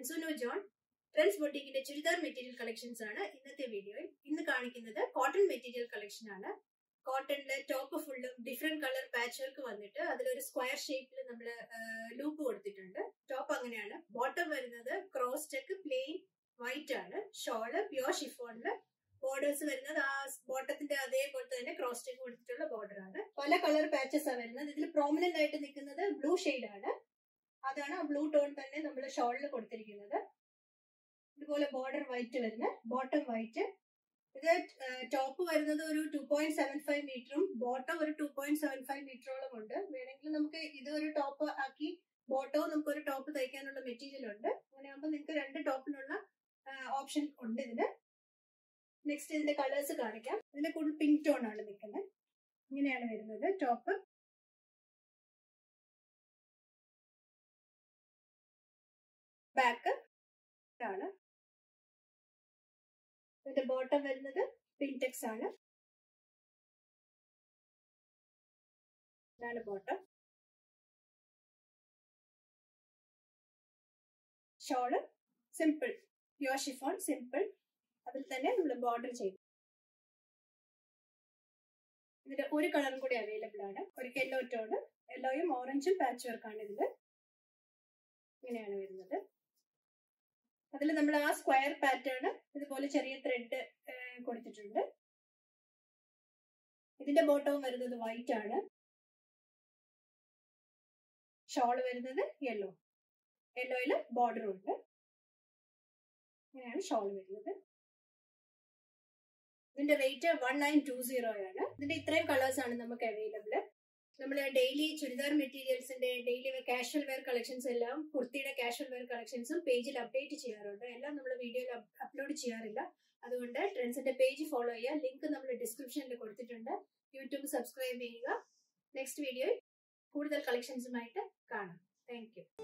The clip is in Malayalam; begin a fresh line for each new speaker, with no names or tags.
സുനു ജോൺ ട്രെൻഡ്സ് ബൊട്ടിക്കിന്റെ ചുരിദാർ മെറ്റീരിയൽ കളക്ഷൻസ് ആണ് ഇന്നത്തെ വീഡിയോയിൽ ഇന്ന് കാണിക്കുന്നത് കോട്ടൺ മെറ്റീരിയൽ കളക്ഷൻ ആണ് കോട്ടണിലെ ടോപ്പ് ഫുള്ളും ഡിഫറെന്റ് കളർ പാച്ച് വർക്ക് വന്നിട്ട് അതിലൊരു സ്ക്വയർ ഷേപ്പിൽ നമ്മൾ ലൂപ്പ് കൊടുത്തിട്ടുണ്ട് ടോപ്പ് അങ്ങനെയാണ് ബോട്ടം വരുന്നത് ക്രോസ് ടെക്ക് പ്ലെയിൻ വൈറ്റ് ആണ് ഷോള് പ്യോർ ഷിഫോണില് ബോർഡേഴ്സ് വരുന്നത് ആ ബോട്ടത്തിന്റെ അതേപോലെ തന്നെ ക്രോസ് ടെക്ക് കൊടുത്തിട്ടുള്ള ബോർഡർ ആണ് പല കളർ പാച്ചസ് ആണ് വരുന്നത് ഇതിൽ പ്രോമിനന്റ് ആയിട്ട് നിൽക്കുന്നത് ബ്ലൂ ഷെയ്ഡ് ആണ് അതാണ് ആ ബ്ലൂ ടോൺ തന്നെ നമ്മൾ ഷോളിൽ കൊടുത്തിരിക്കുന്നത് ഇതുപോലെ ബോർഡർ വൈറ്റ് വരുന്നത് ബോട്ടം വൈറ്റ് ഇത് ടോപ്പ് വരുന്നത് ഒരു ടു പോയിന്റ് സെവൻ ഫൈവ് മീറ്ററും ബോട്ടം ഒരു ടു പോയിന്റ് സെവൻ ഫൈവ് മീറ്ററോളം ഉണ്ട് വേണമെങ്കിൽ നമുക്ക് ഇത് ഒരു ടോപ്പ് ആക്കി ബോട്ടവും നമുക്ക് ഒരു ടോപ്പ് തയ്ക്കാനുള്ള മെറ്റീരിയൽ ഉണ്ട് അങ്ങനെ ആകുമ്പോൾ നിങ്ങൾക്ക് രണ്ട് ടോപ്പിനുള്ള ഓപ്ഷൻ ഉണ്ട് ഇതിന് നെക്സ്റ്റ് ഇതിന്റെ കളേഴ്സ് കാണിക്കാം ഇതിന്റെ കൂടുതൽ പിങ്ക് ടോൺ ആണ് നിൽക്കുന്നത് ഇങ്ങനെയാണ് വരുന്നത് ടോപ്പ് ബാക്ക് ആണ് ഇതിന്റെ ബോട്ടം വരുന്നത് പിൻടെക്സ് ആണ് ഇതാണ് bottom shawl simple pure chiffon simple അതിൽ തന്നെ നമ്മൾ ബോർഡർ ചെയ്തു ഇതിന്റെ ഒരു കളറും കൂടി അവൈലബിൾ ആണ് ഒരു യെല്ലോ ടോണ് യെല്ലോയും ഓറഞ്ചും പാച്ച് വർക്കാണ് ഇതില് ഇങ്ങനെയാണ് വരുന്നത് അതിൽ നമ്മൾ ആ സ്ക്വയർ പാറ്റേൺ ഇതുപോലെ ചെറിയ ത്രെഡ് കൊടുത്തിട്ടുണ്ട് ഇതിന്റെ ബോട്ടവും വരുന്നത് വൈറ്റ് ആണ് ഷോൾ വരുന്നത് യെല്ലോ യെല്ലോയിൽ ബോർഡർ ഉണ്ട് ഇങ്ങനെയാണ് ഷോൾ വരുന്നത് ഇതിന്റെ rate one nine two zero ആണ് ഇതിന്റെ ഇത്രയും കളേഴ്സ് ആണ് നമുക്ക് അവൈലബിൾ നമ്മൾ ഡെയിലി ചുരിദാർ മെറ്റീരിയൽസിന്റെ ഡെയിലി കാഷ്വൽ വെയർ കളക്ഷൻസ് എല്ലാം കുർത്തിയുടെ കാഷ്വൽ വെയർ കളക്ഷൻസും പേജിൽ അപ്ഡേറ്റ് ചെയ്യാറുണ്ട് എല്ലാം നമ്മൾ വീഡിയോയിൽ അപ്ലോഡ് ചെയ്യാറില്ല അതുകൊണ്ട് ട്രെൻഡ്സിന്റെ പേജ് ഫോളോ ചെയ്യുക ലിങ്ക് നമ്മൾ ഡിസ്ക്രിപ്ഷനിൽ കൊടുത്തിട്ടുണ്ട് യൂട്യൂബ് സബ്സ്ക്രൈബ് ചെയ്യുക നെക്സ്റ്റ് വീഡിയോയിൽ കൂടുതൽ കളക്ഷൻസുമായിട്ട് കാണാം താങ്ക്